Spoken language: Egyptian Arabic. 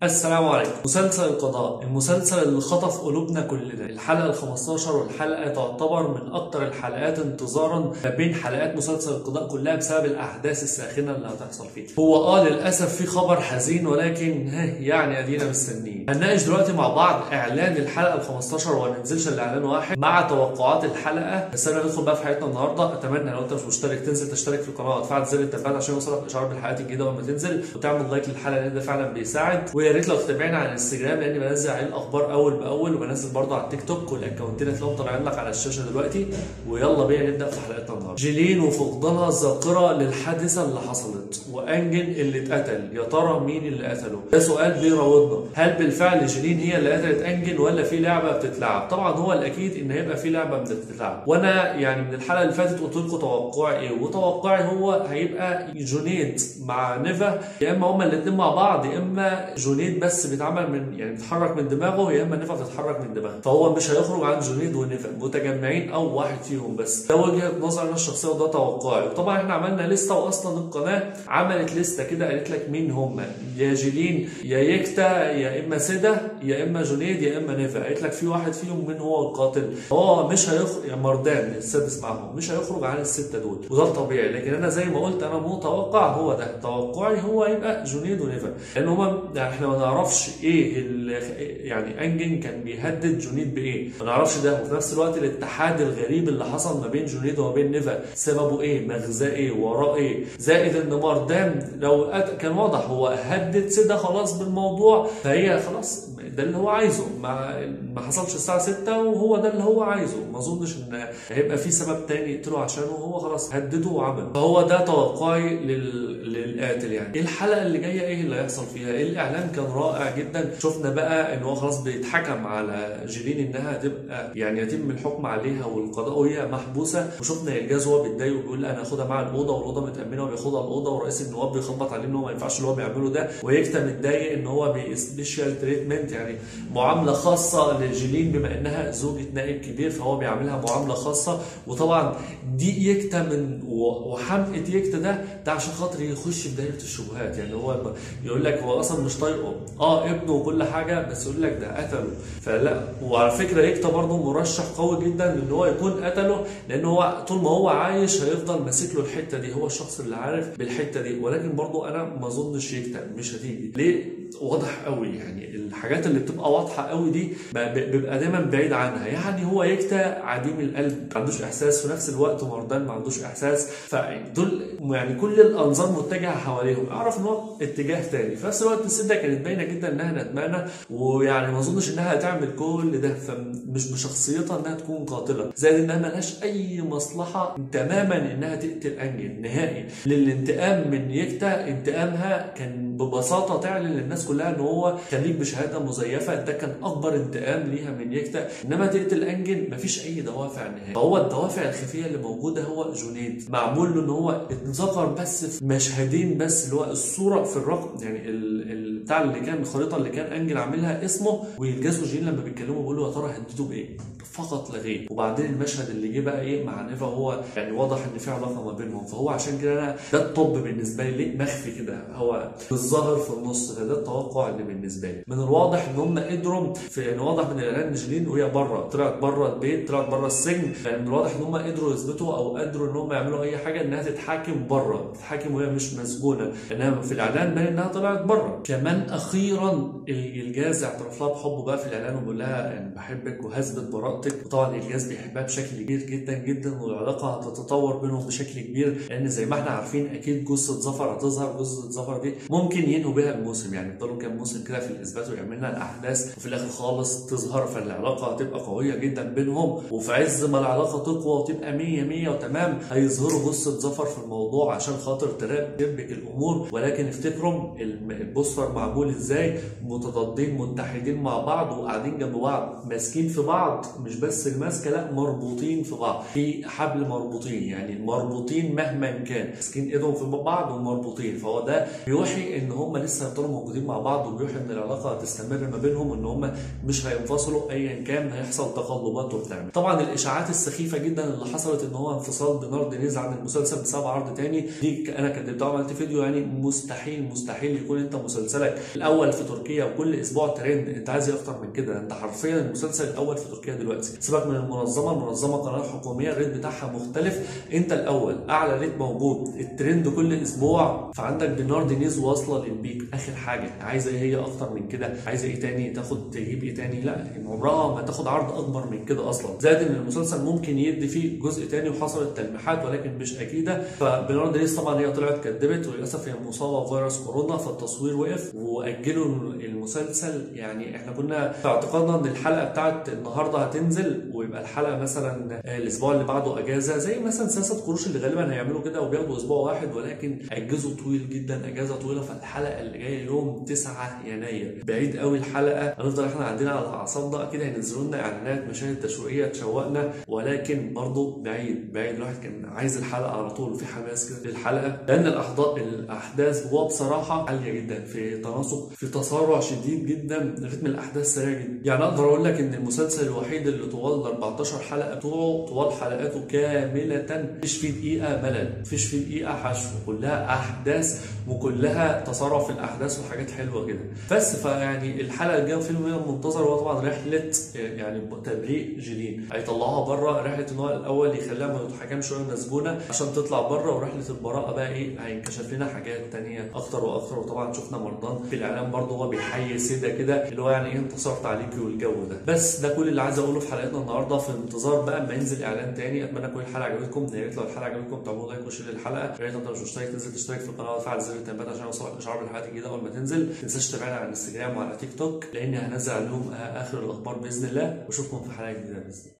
السلام عليكم مسلسل القضاء المسلسل اللي خطف قلوبنا كلنا الحلقة ال 15 والحلقة تعتبر من أكتر الحلقات انتظارا ما بين حلقات مسلسل القضاء كلها بسبب الأحداث الساخنة اللي هتحصل فيه هو اه للأسف في خبر حزين ولكن ها يعني أدينا مستنيين هنناقش دلوقتي مع بعض إعلان الحلقة ال 15 وما ننزلش الإعلان واحد مع توقعات الحلقة بس أنا ندخل بقى في حلقتنا النهاردة أتمنى لو أنت مش مشترك تنزل تشترك في القناة وتفعل زر التنبيهات عشان يوصلك إشعار بالحلقات الجديدة لما تنزل وتعمل لايك للحلقة لأن ده فعلا بيساعد ويا ريت لو تتابعنا على الانستجرام لاني بنزل عليه الاخبار اول باول وبنزل برضه على التيك توك والاكونتين هتلاقيهم طالعين لك على الشاشه دلوقتي ويلا بينا نبدا في حلقتنا النهارده جيلين وفقدانها الذاكره للحادثه اللي حصلت وانجن اللي اتقتل يا ترى مين اللي قتله ده سؤال بيراودنا هل بالفعل جيلين هي اللي قتلت انجن ولا في لعبه بتتلعب طبعا هو الاكيد ان هيبقى في لعبه بتتلعب وانا يعني من الحلقه اللي فاتت قلت لكم توقعي ايه وتوقعي هو هيبقى جونيد مع نيفا يا اما هما الاثنين مع بعض يا اما جونيد بس بيتعمل من يعني بيتحرك من دماغه يا اما نيفا بتتحرك من دماغه فهو مش هيخرج عن جونيد ونيفا متجمعين او واحد فيهم بس ده وجهه نظري انا الشخصيه وده توقعي وطبعا احنا عملنا لسته واصلا القناه عملت لسته كده قالت لك مين هم يا جيلين يا يكتا يا اما سيدا يا اما جونيد يا اما نيفا قالت لك في واحد فيهم من هو القاتل هو مش هيخرج يا مردان السادس معاهم مش هيخرج عن السته دول وده الطبيعي لكن انا زي ما قلت انا متوقع هو ده توقعي هو هيبقى جونيد ونيفا لان هما احنا ما نعرفش ايه يعني انجن كان بيهدد جونيد بايه ما نعرفش ده وفي نفس الوقت الاتحاد الغريب اللي حصل ما بين جونيد وما بين نيفا سببه ايه مغزاه ايه وراه ايه زائد ان ماردان لو كان واضح هو هدد سيدا خلاص بالموضوع فهي خلاص ده اللي هو عايزه ما ما حصلش الساعه 6 وهو ده اللي هو عايزه ما اظنش ان هيبقى في سبب تاني يقتله عشانه وهو خلاص هدده وعمل فهو ده توقعي لل... للقاتل يعني ايه الحلقه اللي جايه ايه اللي هيحصل فيها ايه الاعلان كان رائع جدا شفنا بقى ان هو خلاص بيتحكم على جيلين انها تبقى يعني يتم الحكم عليها والقضاء وهي محبوسه وشفنا الجاز هو بيتضايق وبيقول انا هاخدها مع الاوضه والاوضه متامنه وبياخدها الاوضه ورئيس النواب بيخبط عليه ان هو ما ينفعش اللي هو بيعمله ده ويكتا متضايق ان هو بسبيشال تريتمنت يعني معامله خاصه لجيلين بما انها زوجة نائب كبير فهو بيعملها معامله خاصه وطبعا دي يكتا من وحمقه يكتا ده ده عشان خاطر يخش في دايره الشبهات يعني هو يقول لك هو اصلا مش طايقه اه ابنه وكل حاجه بس يقول لك ده قتله فلا وعلى فكره يكتا برضه مرشح قوي جدا ان هو يكون قتله لان هو طول ما هو عايش هيفضل ماسك له الحته دي هو الشخص اللي عارف بالحته دي ولكن برضه انا ما اظنش يكتا مش هتيجي ليه واضح قوي يعني الحاجات اللي بتبقى واضحه قوي دي بيبقى دايما بعيد عنها يعني هو يكتا عديم القلب ما عندوش احساس في نفس الوقت مردان ما عندوش احساس فدول يعني كل الانظار متجهه حواليهم اعرف ان هو اتجاه تاني في نفس الوقت الست كانت باينه جدا انها ندمانه ويعني ما اظنش انها هتعمل كل ده فمش بشخصيتها انها تكون قاتله زائد انها ملهاش اي مصلحه تماما انها تقتل انجل نهائي للانتقام من يكتا انتقامها كان ببساطه تعلن للناس كلها ان هو خليك بشهاده مزيفه ده كان اكبر انتقام ليها من يكتا انما تقتل انجل مفيش اي دوافع نهائي فهو الدوافع الخفيه اللي موجوده هو جونيد معمول له ان هو اتذكر بس في مشهدين بس اللي هو الصوره في الرقم يعني ال بتاع اللي كان الخريطه اللي كان انجل عاملها اسمه والجاسو جين لما بيتكلموا بيقولوا يا ترى هديته بايه؟ فقط لا غير وبعدين المشهد اللي جه بقى ايه مع نيفا هو يعني واضح ان في علاقه ما بينهم فهو عشان كده انا ده الطب بالنسبه لي ليه مخفي كده هو الظاهر في النص فده التوقع اللي بالنسبه لي من الواضح ان هم قدروا في يعني واضح من الاعلان جيلين وهي بره طلعت بره البيت طلعت بره السجن يعني من الواضح ان هم قدروا يثبتوا او قدروا ان هم يعملوا اي حاجه انها تتحاكم بره تتحاكم وهي مش مسجونه انها في الاعلان باين انها طلعت بره كمان اخيرا الجاز اعترف لها بحبه بقى في الاعلان وبيقول لها يعني بحبك وهثبت براءتك وطبعا الجاز بيحبها بشكل كبير جدا جدا والعلاقه هتتطور بينهم بشكل كبير لان زي ما احنا عارفين اكيد جثه ظفر هتظهر جثه ظفر دي ممكن ينهوا بها الموسم يعني يفضلوا كام موسم كده في الاثبات ويعمل لنا الاحداث وفي الاخر خالص تظهر فالعلاقه هتبقى قويه جدا بينهم وفي عز ما العلاقه تقوى وتبقى 100 100 وتمام هيظهروا جثه ظفر في الموضوع عشان خاطر تربك الامور ولكن افتكروا البوستر معمول ازاي متضادين متحدين مع بعض وقاعدين جنب بعض ماسكين في بعض مش بس الماسكه لا مربوطين في بعض في حبل مربوطين يعني مربوطين مهما كان ماسكين ايدهم في بعض ومربوطين فهو ده بيوحي ان هم لسه هيفضلوا موجودين مع بعض وبيوحي ان العلاقه هتستمر ما بينهم ان هم مش هينفصلوا ايا كان هيحصل تقلبات وبتاع طبعا الاشاعات السخيفه جدا اللي حصلت ان هو انفصال بنار دينيز عن المسلسل بسبب عرض تاني دي انا كدبتها وعملت فيديو يعني مستحيل مستحيل يكون انت مسلسلك مسلسلك الاول في تركيا وكل اسبوع ترند انت عايز ايه اكتر من كده انت حرفيا المسلسل الاول في تركيا دلوقتي سيبك من المنظمه المنظمه قناه حكوميه الريت بتاعها مختلف انت الاول اعلى ريت موجود الترند كل اسبوع فعندك دينار دينيز واصله للبيك اخر حاجه عايزه ايه هي اكتر من كده عايزه ايه تاني تاخد تجيب ايه تاني لا عمرها ما تاخد عرض اكبر من كده اصلا زائد ان المسلسل ممكن يدي فيه جزء تاني وحصلت تلميحات ولكن مش اكيده فبنار دينيز طبعا هي طلعت كدبت وللاسف هي مصابه بفيروس كورونا فالتصوير وقف واجلوا المسلسل يعني احنا كنا في اعتقادنا ان الحلقه بتاعت النهارده هتنزل ويبقى الحلقه مثلا الاسبوع اللي بعده اجازه زي مثلا سياسه قروش اللي غالبا هيعملوا كده وبياخدوا اسبوع واحد ولكن اجزوا طويل جدا اجازه طويله فالحلقه اللي جايه يوم 9 يناير بعيد قوي الحلقه هنفضل احنا عندنا على اعصابنا اكيد هينزلوا لنا اعلانات مشاهد تشويقيه تشوقنا ولكن برضه بعيد بعيد الواحد كان عايز الحلقه على طول في حماس كده للحلقه لان الاحداث الاحداث هو بصراحه عاليه جدا في تناسق في تسارع شديد جدا رتم الاحداث سريع جدا يعني اقدر اقول لك ان المسلسل الوحيد اللي طوال ال 14 حلقه بتوعه طوال حلقاته كامله مفيش فيه دقيقه ملل مفيش فيه دقيقه حشو كلها احداث وكلها تسارع في الاحداث وحاجات حلوه كده بس فيعني الحلقه الجايه فيلم هنا منتظر هو طبعا رحله يعني تبريء جيلين هيطلعوها بره رحله ان هو الاول يخليها ما تتحكمش شويه مسجونه عشان تطلع بره ورحله البراءه بقى ايه هينكشف لنا حاجات تانية اكتر واكتر وطبعا شفنا مرضان في الاعلام برضه هو بيحيي سيده كده اللي هو يعني ايه انتصرت عليكي والجو ده بس ده كل اللي عايز اقوله في حلقتنا النهارده في انتظار بقى ما ينزل اعلان تاني اتمنى تكون الحلقه عجبتكم يا ريت لو الحلقه عجبتكم تعملوا لايك وشير للحلقه يا ريت انت مش مشترك تنزل تشترك في القناه وتفعل زر التنبيهات عشان يوصلك اشعار بالحلقات الجديده اول ما تنزل ما تنساش تتابعنا على الانستجرام وعلى تيك توك لاني هنزل عليهم اخر الاخبار باذن الله واشوفكم في حلقه جديده باذن الله